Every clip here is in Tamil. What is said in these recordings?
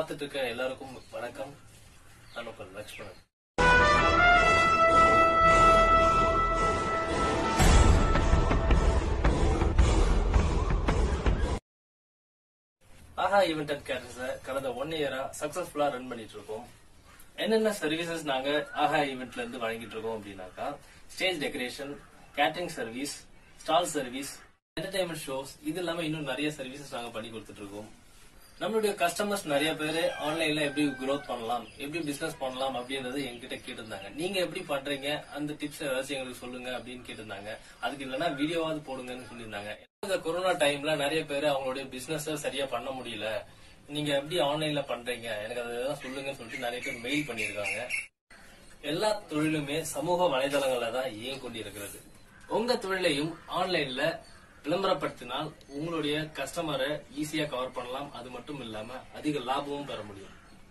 பார்த்துட்டு இருக்க எல்லாருக்கும் வணக்கம் நான் உங்கள் Lakshmanan Aaha event and caterers கடந்த ஒன் இயரா சக்சஸ்ஃபுல்லா ரன் பண்ணிட்டு இருக்கோம் என்னென்ன சர்வீசஸ் நாங்க ஆஹா ஈவெண்ட்ல இருந்து வழங்கிட்டு இருக்கோம் அப்படின்னாக்கா stage decoration catering service stall service entertainment shows இது இல்லாம இன்னும் நிறைய சர்வீசஸ் நாங்க பண்ணி கொடுத்துட்டு இருக்கோம் நம்மளுடைய கஸ்டமர்ஸ் நிறைய பேர் ஆன்லைன்ல எப்படி growth பண்ணலாம் எப்படி பிசினஸ் பண்ணலாம் அப்படின்றது என்கிட்ட கேட்டிருந்தாங்க நீங்க எப்படி பண்றீங்க அந்த டிப்ஸ் ஏதாச்சும் எங்களுக்கு சொல்லுங்க அப்படின்னு கேட்டிருந்தாங்க அதுக்கு இல்லைன்னா வீடியோவாவது போடுங்கன்னு சொல்லியிருந்தாங்க இந்த கொரோனா டைம்ல நிறைய பேர் அவங்களுடைய பிசினஸ் சரியா பண்ண முடியல நீங்க எப்படி ஆன்லைன்ல பண்றீங்க எனக்கு அதெல்லாம் சொல்லுங்கன்னு சொல்லிட்டு நிறைய பேர் மெயில் பண்ணிருக்காங்க எல்லா தொழிலுமே சமூக வலைதளங்கள்ல தான் இயங்கி கொண்டிருக்கிறது உங்க தொழிலையும் ஆன்லைன்ல விளம்பரப்படுத்தினால் உங்களுடைய கஸ்டமரை ஈஸியா கவர் பண்ணலாம் அது மட்டும் இல்லாம அதிக லாபமும் பெற முடியும்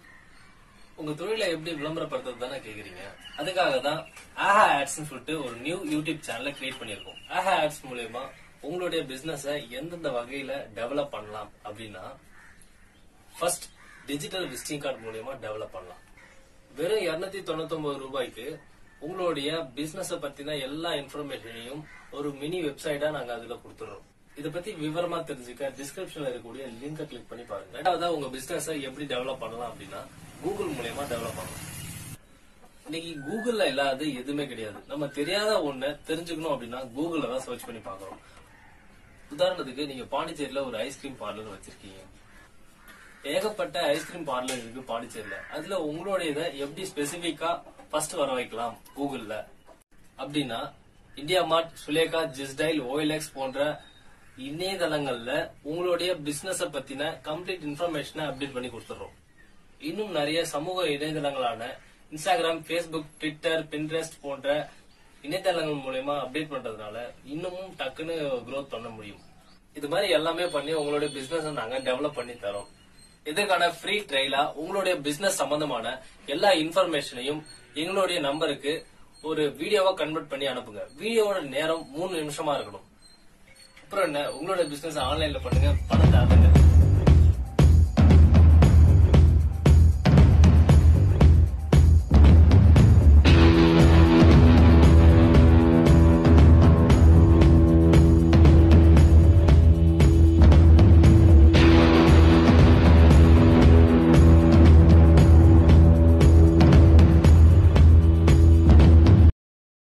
உங்க தொழிலை எப்படி விளம்பரப்படுத்துறது தானே கேக்குறீங்க அதுக்காக தான் ஆஹா ஆட்ஸ்னு சொல்லிட்டு ஒரு நியூ யூடியூப் சேனலை கிரியேட் பண்ணிருக்கோம் ஆஹா ஆட்ஸ் மூலயமா உங்களுடைய பிசினஸ எந்தெந்த வகையில டெவலப் பண்ணலாம் அப்படின்னா ஃபர்ஸ்ட் டிஜிட்டல் விசிட்டிங் கார்டு மூலியமா டெவலப் பண்ணலாம் வெறும் 299 தொண்ணூத்தி ரூபாய்க்கு உங்களுடைய பிசினஸ் பத்தின எல்லா இன்ஃபர்மேஷனையும் ஒரு மினி வெப்சைட்டா நாங்க அதுல கொடுத்துறோம் இத பத்தி விவரமா தெரிஞ்சுக்க டிஸ்கிரிப்ஷன்ல இருக்கக்கூடிய லிங்கை கிளிக் பண்ணி பாருங்க ரெண்டாவதா உங்க பிசினஸ் எப்படி டெவலப் பண்ணலாம் அப்படின்னா கூகுள் மூலியமா டெவலப் பண்ணலாம் இன்னைக்கு கூகுள்ல இல்லாத எதுவுமே கிடையாது நம்ம தெரியாத ஒண்ண தெரிஞ்சுக்கணும் அப்படின்னா கூகுள்ல தான் சர்ச் பண்ணி பாக்குறோம் உதாரணத்துக்கு நீங்க பாண்டிச்சேரியில ஒரு ஐஸ்கிரீம் பார்லர் வச்சிருக்கீங்க ஏகப்பட்ட ஐஸ்கிரீம் பார்லர் இருக்கு பாண்டிச்சேரியில அதுல உங்களுடைய இதை எப்படி ஸ்பெசிபிக்கா ஃபர்ஸ்ட் வர வைக்கலாம் கூகுள்ல அப்படின்னா இந்தியா மார்ட் சுலேகா ஜிஸ்டைல் ஓஎல்எக்ஸ் போன்ற இணையதளங்கள்ல உங்களுடைய பிசினஸ் பத்தின கம்ப்ளீட் இன்ஃபர்மேஷனை அப்டேட் பண்ணி கொடுத்துறோம் இன்னும் நிறைய சமூக இணையதளங்களான இன்ஸ்டாகிராம் ஃபேஸ்புக் ட்விட்டர் பின்ட்ரெஸ்ட் போன்ற இணையதளங்கள் மூலயமா அப்டேட் பண்றதுனால இன்னமும் டக்குன்னு growth பண்ண முடியும் இது மாதிரி எல்லாமே பண்ணி உங்களுடைய பிசினஸ் நாங்க டெவலப் பண்ணி தரோம் இதற்கான ஃப்ரீ ட்ரையலா உங்களுடைய பிசினஸ் சம்பந்தமான எல்லா இன்ஃபர்மேஷனையும் எங்களுடைய நம்பருக்கு ஒரு வீடியோவா கன்வெர்ட் பண்ணி அனுப்புங்க வீடியோவோட நேரம் மூணு நிமிஷமா இருக்கணும் அப்புறம் என்ன உங்களோட பிசினஸ் ஆன்லைன்ல பண்ணுங்க பணத்தை அடைங்க